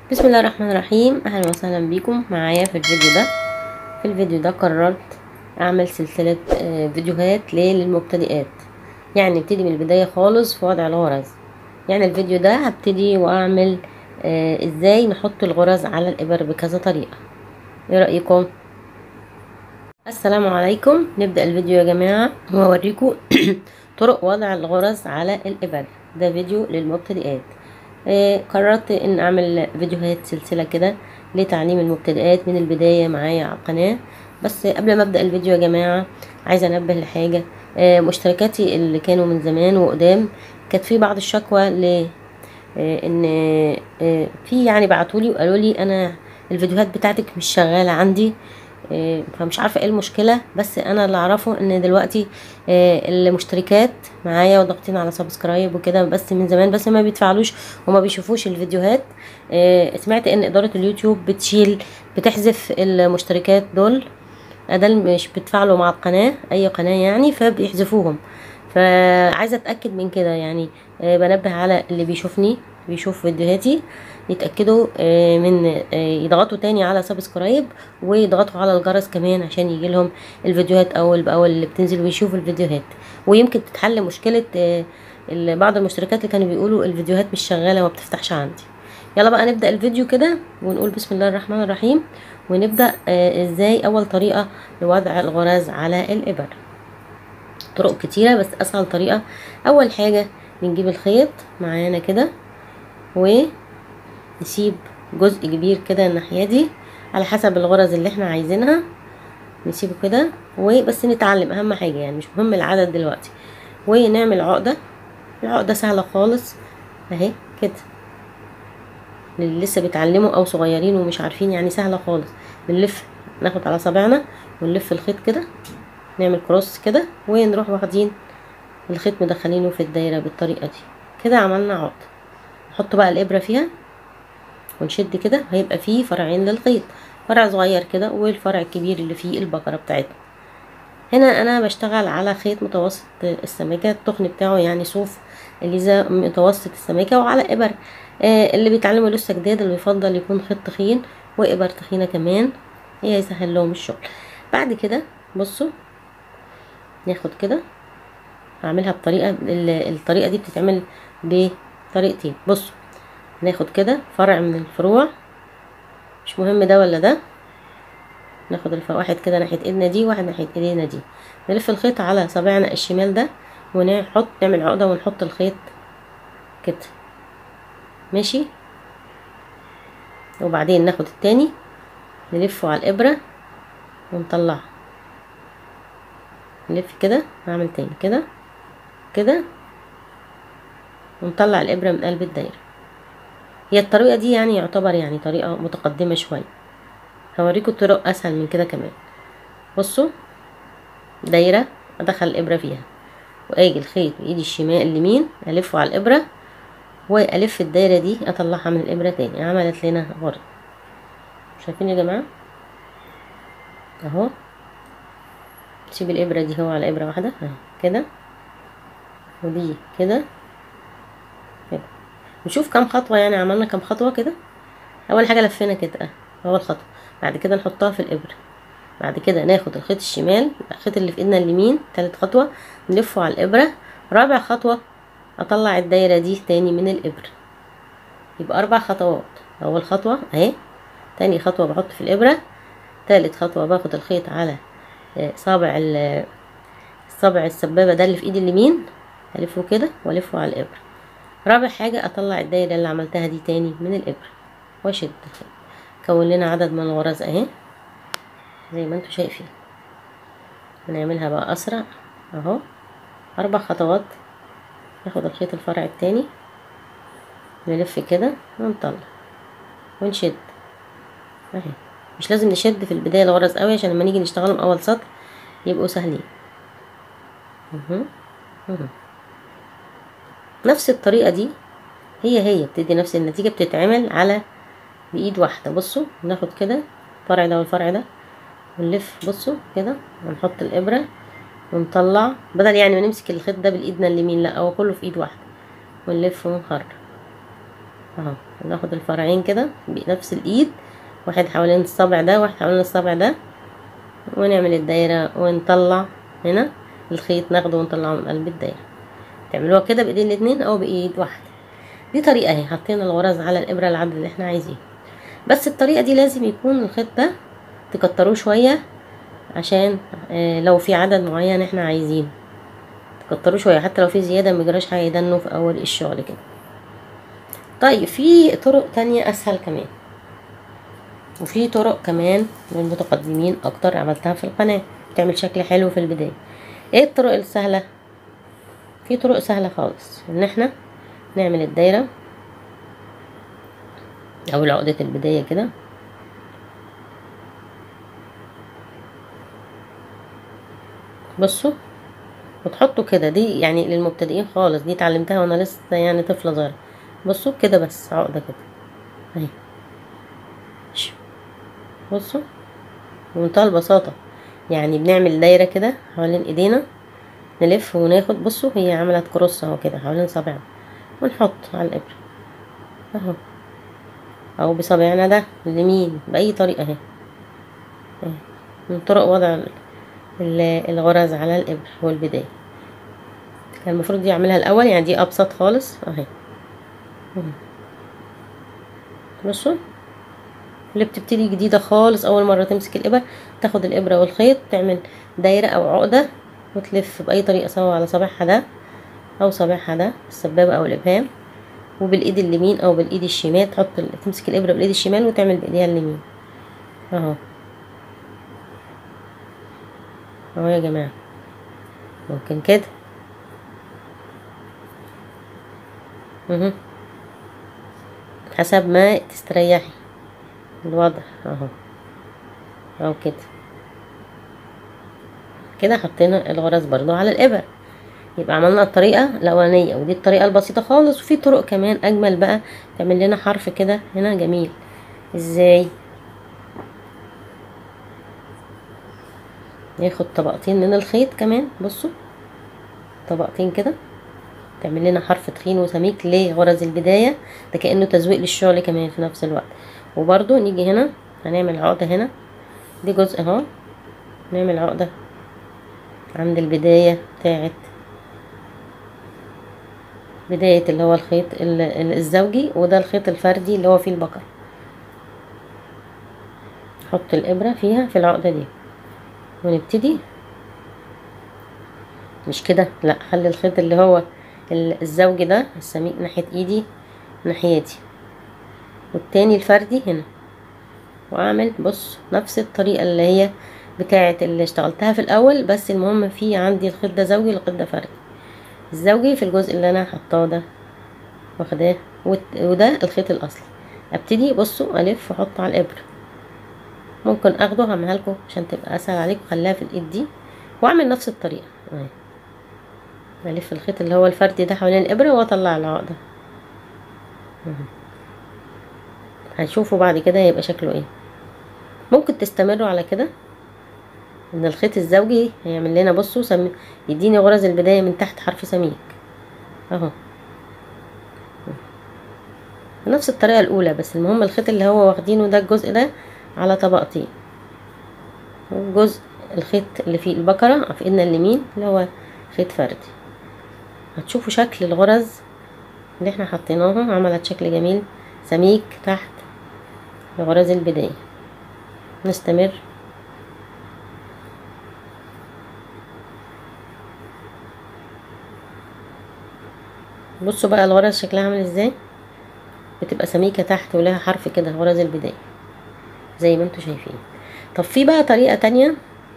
بسم الله الرحمن الرحيم اهلا وسهلا بكم معايا في الفيديو ده في الفيديو ده قررت اعمل سلسلة آه، فيديوهات ليه للمبتدئات يعني ابتدي من البداية خالص في وضع الغرز يعني الفيديو ده هبتدي واعمل آه، ازاي نحط الغرز على الابر بكذا طريقة ايه رأيكم السلام عليكم نبدأ الفيديو يا جماعة واوريكم طرق وضع الغرز على الابر ده فيديو للمبتدئات آه، قررت ان اعمل فيديوهات سلسله كده لتعليم المبتدئات من البدايه معايا على القناه بس قبل ما ابدا الفيديو يا جماعه عايزه انبه لحاجه آه، مشتركاتي اللي كانوا من زمان وقدام كانت في بعض الشكوى ل آه، ان آه، في يعني بعتولي وقالوا لي انا الفيديوهات بتاعتك مش شغاله عندي آه، فمش عارفه ايه المشكله بس انا اللي اعرفه ان دلوقتي آه، المشتركات معايا وضاغطين على سبسكرايب وكده بس من زمان بس ما بيدفعلوش وما بيشوفوش الفيديوهات آه، سمعت ان اداره اليوتيوب بتشيل بتحذف المشتركات دول ادل مش بتفعلوا مع القناه اي قناه يعني فبيحذفوهم فعايزه اتاكد من كده يعني آه، بنبه على اللي بيشوفني بيشوف فيديوهاتي يتاكدوا آه، من آه، يضغطوا تاني على سبسكرايب ويضغطوا على الجرس كمان عشان يجي لهم الفيديوهات اول باول اللي بتنزل ويشوفوا الفيديوهات ويمكن تتحل مشكله آه، ال- بعض المشتركات اللي كانوا بيقولوا الفيديوهات مش شغاله وما بتفتحش عندي يلا بقى نبدا الفيديو كده ونقول بسم الله الرحمن الرحيم ونبدا آه، ازاي اول طريقه لوضع الغراز على الابر طرق كتيره بس اسهل طريقه اول حاجه بنجيب الخيط معانا كده ونسيب جزء كبير كده الناحيه دي على حسب الغرز اللي احنا عايزينها نسيبه كده وبس نتعلم اهم حاجه يعني مش مهم العدد دلوقتي ونعمل عقده العقده سهله خالص اهي كده اللي لسه بيتعلموا او صغيرين ومش عارفين يعني سهله خالص بنلف ناخد على صابعنا ونلف الخيط كده نعمل كروس كده ونروح واخدين الخيط مدخلينه في الدايره بالطريقه دي كده عملنا عقده نحط بقى الابره فيها ونشد كده هيبقى فيه فرعين للخيط فرع صغير كده والفرع الكبير اللي فيه البقره بتاعتنا هنا انا بشتغل على خيط متوسط السماكه التخن بتاعه يعني صوف الليزا متوسط السماكه وعلى ابر آه اللي بيتعلموا لسه جداد اللي يفضل يكون خيط تخين وابر تخينه كمان هي يسهل لهم الشغل بعد كده بصوا ناخد كده هعملها بطريقه ال- الطريقه دي بتتعمل بطريقتين بصوا ناخد كده فرع من الفروع مش مهم ده ولا ده ناخد الف واحد كده ناحيه ايدنا دي واحد ناحيه ايدينا دي نلف الخيط على صابعنا الشمال ده ونحط نعمل عقده ونحط الخيط كده ماشي وبعدين ناخد التاني نلفه على الابره ونطلعه نلف كده نعمل تاني كده كده ونطلع الابره من قلب الدايره هي الطريقه دي يعني يعتبر يعني طريقه متقدمه شويه هوريكم طرق اسهل من كده كمان بصوا دايره ادخل الابره فيها واجي الخيط بايدي الشمال اليمين الفه على الابره والف الدايره دي اطلعها من الابره تاني عملت لنا غرز شايفين يا جماعه اهو سيب الابره دي هو على ابره واحده اهي كده ودي كده كده نشوف كام خطوه يعني عملنا كام خطوه كده اول حاجه لفينا كده اه اول خطوه بعد كده نحطها في الابره بعد كده ناخد الخيط الشمال الخيط اللي في ايدنا اليمين تالت خطوه نلفه على الابره رابع خطوه اطلع الدايره دي تاني من الابره يبقى اربع خطوات اول خطوه اهي تاني خطوه بحط في الابره تالت خطوه باخد الخيط على آه، صابع ال- الصابع السبابه ده اللي في ايدي اليمين الفه كده والفه على الابره رابع حاجه اطلع الدايره اللي عملتها دي تاني من الابره واشد الخيط كون لنا عدد من الغرز اهي زي ما انتوا شايفين هنعملها بقى اسرع اهو اربع خطوات ناخد الخيط الفرع التاني نلف كده ونطلع ونشد اهي مش لازم نشد في البدايه الغرز قوي عشان لما نيجي نشتغلهم اول سطر يبقوا سهلين مهم. مهم. نفس الطريقه دي هي هي بتدي نفس النتيجه بتتعمل على بايد واحده بصوا ناخد كده الفرع ده والفرع ده ونلف بصوا كده ونحط الابره ونطلع بدل يعني ما نمسك الخيط ده بالايدنا اليمين لا هو كله في ايد واحده ونلف ونخرج اهو ناخد الفرعين كده بنفس الايد واحد حوالين الصابع ده واحد حوالين الصابع ده ونعمل الدايرة ونطلع هنا الخيط ناخده ونطلعه من قلب الدايرة تعملوها كده بايدين الاتنين او بايد واحدة دي طريقة اهي حطينا الغرز على الابرة العدد اللي احنا عايزينه بس الطريقة دي لازم يكون الخيط ده تكتروه شوية عشان اه لو في عدد معين احنا عايزينه تكتروه شوية حتى لو في زيادة ميجراش حاجة يدنه في اول الشغل كده طيب في طرق تانية اسهل كمان وفي طرق كمان للمتقدمين اكتر عملتها في القناة بتعمل شكل حلو في البداية ايه الطرق السهلة في طرق سهلة خالص ان احنا نعمل الدايرة او عقدة البداية كده بصوا وتحطوا كده دي يعني للمبتدئين خالص دي اتعلمتها وانا لسه يعني طفلة صغيرة بصوا كده بس عقدة كده اهي بصوا بمنتهى البساطة يعني بنعمل دايرة كده حوالين ايدينا نلف وناخد بصوا هي عملت كروس اهو كده حوالين صابعنا ونحط على الابرة اهو او بصابعنا ده اليمين باي طريقة اهي من طرق وضع الغرز على الابرة والبداية كان المفروض دي اعملها الاول يعني دي ابسط خالص اهي بصوا اللي بتبتدي جديدة خالص أول مرة تمسك الإبر تاخد الإبرة والخيط تعمل دايرة أو عقدة وتلف بأي طريقة سواء على صابعها ده أو صابعها ده السبابة أو الإبهام وبالإيد اليمين أو بالإيد الشمال تحط تمسك الإبرة بالإيد الشمال وتعمل بإيديها اليمين أهو أهو يا جماعة ممكن كده اهو حسب ما تستريحي الوضع اهو اهو كده كده حطينا الغرز برضو على الابر يبقى عملنا الطريقة الأولانية ودي الطريقة البسيطة خالص وفي طرق كمان أجمل بقى تعمل لنا حرف كده هنا جميل ازاي ياخد طبقتين من الخيط كمان بصوا طبقتين كده تعمل لنا حرف تخين وسميك لغرز البداية ده كأنه تزويق للشغل كمان في نفس الوقت وبرضو نيجي هنا هنعمل عقدة هنا دي جزء اهو نعمل عقدة عند البداية بتاعت بداية اللي هو الخيط الزوجي وده الخيط الفردي اللي هو فيه البقر نحط الإبرة فيها في العقدة دي ونبتدي مش كده لا خلي الخيط اللي هو الزوجي ده السميك ناحية ايدي ناحيتي والتاني الفردي هنا واعمل بص نفس الطريقة اللي هي بتاعة اللي اشتغلتها في الاول بس المهم في عندي الخيط ده زوجي والخيط ده فردي الزوجي في الجزء اللي انا حطاه ده واخداه وده الخيط الاصلي ابتدي بصوا الف واحط على الابره ممكن اخده هعملها لكم عشان تبقى اسهل عليكم خليها في الايد دي واعمل نفس الطريقه اهي الف الخيط اللي هو الفردي ده حوالين الابره واطلع العقده هنشوفه بعد كده هيبقى شكله ايه ممكن تستمروا على كده ان الخيط الزوجي هيعمل لنا بصوا سمي يديني غرز البدايه من تحت حرف سميك اهو نفس الطريقه الاولى بس المهم الخيط اللي هو واخدينه ده الجزء ده على طبقتين جزء الخيط اللي فيه البكرة في ايدنا اليمين اللي هو خيط فردي هتشوفوا شكل الغرز اللي احنا حطيناها عملت شكل جميل سميك تحت لغرز البداية نستمر بصوا بقى الغرز شكلها عامل ازاي بتبقى سميكة تحت ولها حرف كده غرز البداية زي ما انتوا شايفين طب في بقى طريقة تانية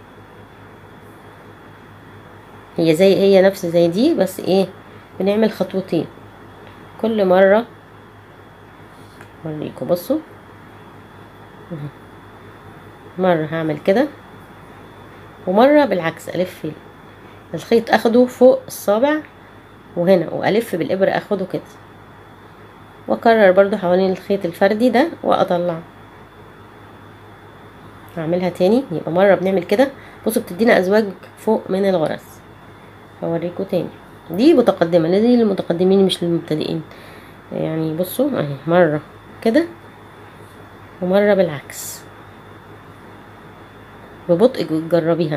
هي زي هي نفس زي دي بس ايه بنعمل خطوتين كل مرة اوريكم بصوا مرة هعمل كده ومرة بالعكس الف الخيط اخده فوق الصابع وهنا والف بالابرة اخده كده واكرر برضو حوالين الخيط الفردي ده واطلعه هعملها تاني يبقى مرة بنعمل كده بصوا بتدينا ازواج فوق من الغرز هوريكم تاني دي متقدمة دي للمتقدمين مش للمبتدئين يعني بصوا اهي مرة كده ومرة بالعكس ببطء تجربيها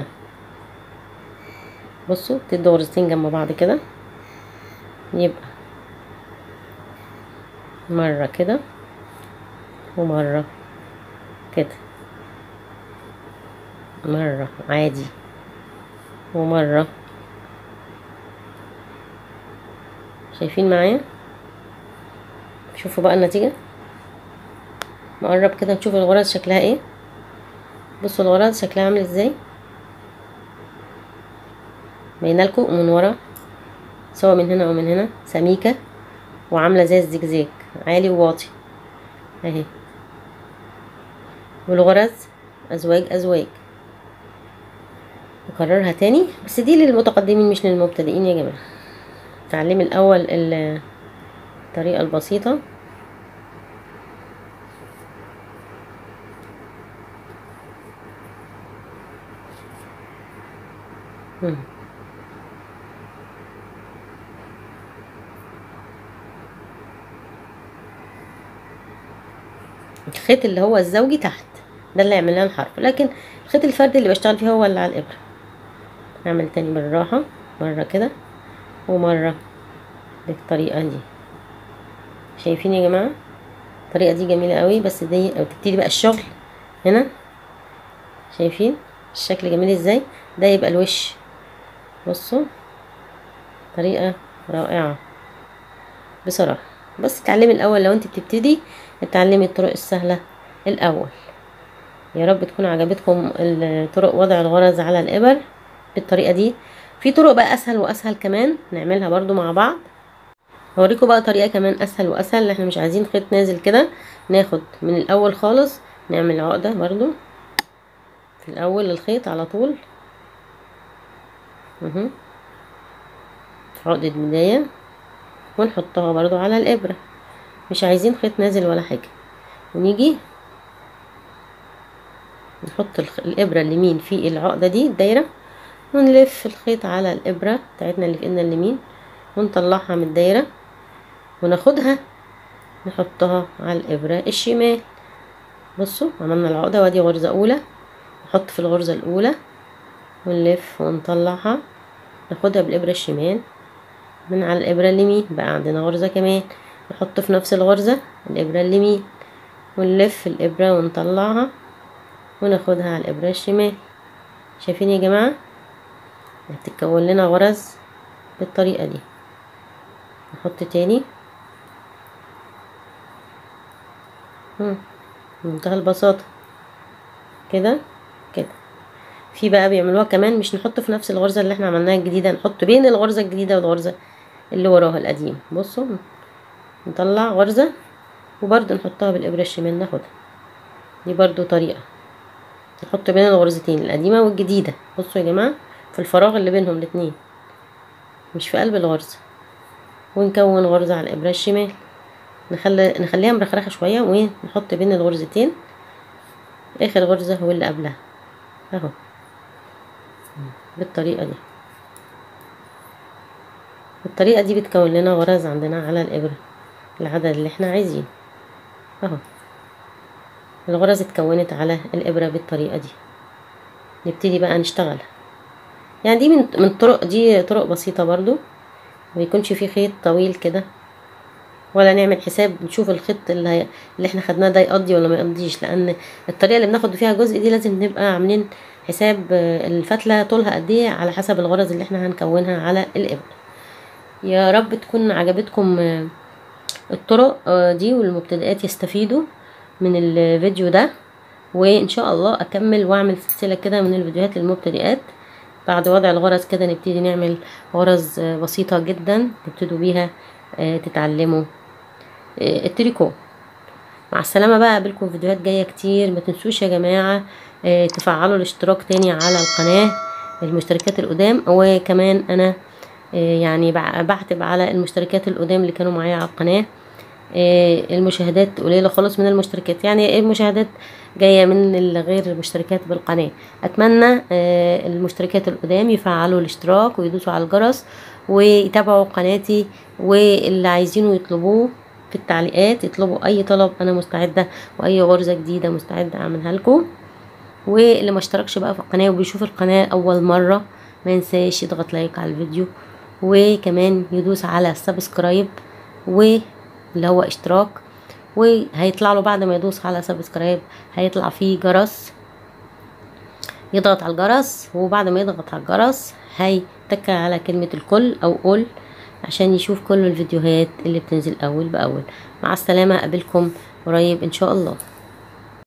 بصوا تدوا غرزتين جنب بعض كده يبقى مرة كده ومرة كده مرة عادي ومرة شايفين معايا شوفوا بقى النتيجة نقرب كده نشوف الغرز شكلها ايه بصوا الغرز شكلها عامل ازاي باينه لكم من ورا سواء من هنا او من هنا سميكه وعامله زي الزجزاج عالي وواطي اهي والغرز ازواج ازواج نكررها تاني بس دي للمتقدمين مش للمبتدئين يا جماعه تعلمي الاول الطريقه البسيطه مم. الخيط اللي هو الزوجي تحت ده اللي يعمل لنا الحرف لكن الخيط الفردي اللي بشتغل فيه هو اللي على الابره نعمل تاني بالراحه مره كده ومره بالطريقه دي شايفين يا جماعه الطريقه دي جميله قوي بس دي بتبتدي بقى الشغل هنا شايفين الشكل جميل ازاي ده يبقى الوش بصوا طريقه رائعه بصراحه بس اتعلمي الاول لو انت بتبتدي اتعلمي الطرق السهله الاول يا رب تكون عجبتكم طرق وضع الغرز على الابر بالطريقه دي في طرق بقى اسهل واسهل كمان نعملها برضو مع بعض هوريكم بقى طريقه كمان اسهل واسهل احنا مش عايزين خيط نازل كده ناخد من الاول خالص نعمل عقده برضو في الاول الخيط على طول اهو عقده بدايه ونحطها برضو على الابره مش عايزين خيط نازل ولا حاجه ونيجي نحط الابره اليمين في العقده دي الدايره ونلف الخيط على الابره بتاعتنا اللي في ايدنا اليمين ونطلعها من الدايره وناخدها نحطها على الابره الشمال بصوا عملنا العقده وادي غرزه اولى نحط في الغرزه الاولى ونلف ونطلعها ناخدها بالابره الشمال من على الابره اليمين بقى عندنا غرزه كمان نحط في نفس الغرزه الابره اليمين ونلف الابره ونطلعها وناخدها على الابره الشمال شايفين يا جماعه هتتكون لنا غرز بالطريقه دي نحط تاني بمنتهى البساطه كده كده في بقى بيعملوها كمان مش نحط في نفس الغرزه اللي احنا عملناها الجديده نحط بين الغرزه الجديده والغرزه اللي وراها القديم بصوا نطلع غرزه وبرده نحطها بالابره الشمال ناخدها دي برده طريقه نحط بين الغرزتين القديمه والجديده بصوا يا جماعه في الفراغ اللي بينهم الاتنين مش في قلب الغرزه ونكون غرزه على الابره الشمال نخلي نخليها مرخرخه شويه ونحط بين الغرزتين اخر غرزه واللي قبلها اهو بالطريقه دي بالطريقه دي بتكون لنا غرز عندنا على الابره العدد اللي احنا عايزينه اهو الغرز اتكونت على الابره بالطريقه دي نبتدي بقى نشتغل يعني دي من من طرق دي طرق بسيطه برضو ما يكونش فيه خيط طويل كده ولا نعمل حساب نشوف الخيط اللي, هي... اللي احنا خدناه ده يقضي ولا ما يقضيش لان الطريقه اللي بناخد فيها جزء دي لازم نبقى عاملين حساب الفتله طولها قد ايه على حسب الغرز اللي احنا هنكونها على الابره يا رب تكون عجبتكم الطرق دي والمبتدئات يستفيدوا من الفيديو ده وان شاء الله اكمل واعمل سلسله كده من الفيديوهات للمبتدئات بعد وضع الغرز كده نبتدي نعمل غرز بسيطه جدا تبتدوا بيها تتعلموا التريكو مع السلامة بقى قابلكم فيديوهات جاية كتير ما تنسوش يا جماعة تفعلوا الاشتراك تاني على القناة المشتركات القدام وكمان انا يعني بعتب على المشتركات القدام اللي كانوا معايا على القناة المشاهدات قليلة خالص من المشتركات يعني المشاهدات جاية من غير المشتركات بالقناة اتمنى المشتركات القدام يفعلوا الاشتراك ويدوسوا على الجرس ويتابعوا قناتي واللي عايزينه يطلبوه في في التعليقات يطلبوا اي طلب انا مستعده واي غرزه جديده مستعده اعملها لكم واللي ما اشتركش بقى في القناه وبيشوف القناه اول مره ما ينساش يضغط لايك على الفيديو وكمان يدوس على السبسكرايب واللي هو اشتراك وهيطلع له بعد ما يدوس على سبسكرايب هيطلع فيه جرس يضغط على الجرس وبعد ما يضغط على الجرس هيتك على كلمة الكل او قول عشان يشوف كل الفيديوهات اللي بتنزل اول باول مع السلامة اقابلكم قريب ان شاء الله